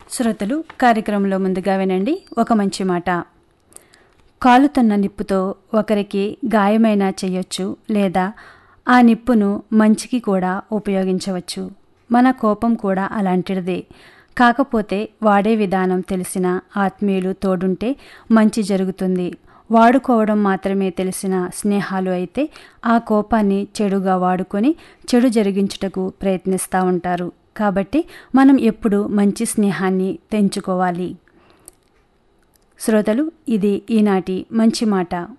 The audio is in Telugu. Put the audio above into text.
శ్రోతలు కార్యక్రమంలో ముందుగా వినండి ఒక మంచి మాట కాలుతున్న నిప్పుతో ఒకరికి గాయమైనా చేయొచ్చు లేదా ఆ నిప్పును మంచికి కూడా ఉపయోగించవచ్చు మన కోపం కూడా అలాంటిదే కాకపోతే వాడే విధానం తెలిసిన ఆత్మీయులు తోడుంటే మంచి జరుగుతుంది వాడుకోవడం మాత్రమే తెలిసిన స్నేహాలు అయితే ఆ కోపాన్ని చెడుగా వాడుకొని చెడు జరిగించుటకు ప్రయత్నిస్తూ ఉంటారు కాబట్టి మనం ఎప్పుడు మంచి స్నేహాన్ని తెంచుకోవాలి శ్రోతలు ఇది ఈనాటి మంచి మాట